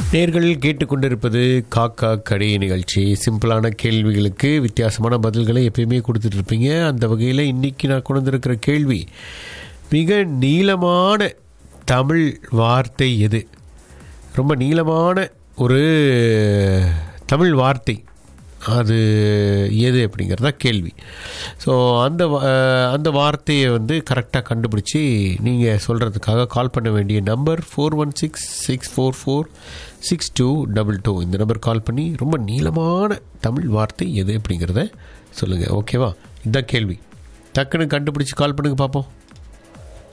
நேர்கள் கேட்டுக்கொண்டிருப்பது காக்கா கடை நிகழ்ச்சி சிம்பிளான கேள்விகளுக்கு வித்தியாசமான பதில்களை எப்பயுமே கொடுத்துட்டு இருப்பீங்க அந்த வகையில் இன்னைக்கு நான் கொண்டு வந்திருக்கிற கேள்வி மிக நீளமான தமிழ் வார்த்தை எது ரொம்ப நீளமான ஒரு தமிழ் வார்த்தை அது எது அப்படிங்கிறதா கேள்வி ஸோ அந்த வா- அஹ், அந்த வார்த்தையை வந்து கரெக்டாக கண்டுபிடிச்சி நீங்கள் சொல்கிறதுக்காக கால் பண்ண வேண்டிய number four one six six four four six two double two இந்த நம்பர் கால் பண்ணி ரொம்ப நீளமான தமிழ் வார்த்தை எது அப்படிங்கிறத சொல்லுங்கள் ஓகேவா இதுதான் கேள்வி டக்குன்னு கண்டுபிடிச்சி கால் பண்ணுங்க பார்ப்போம்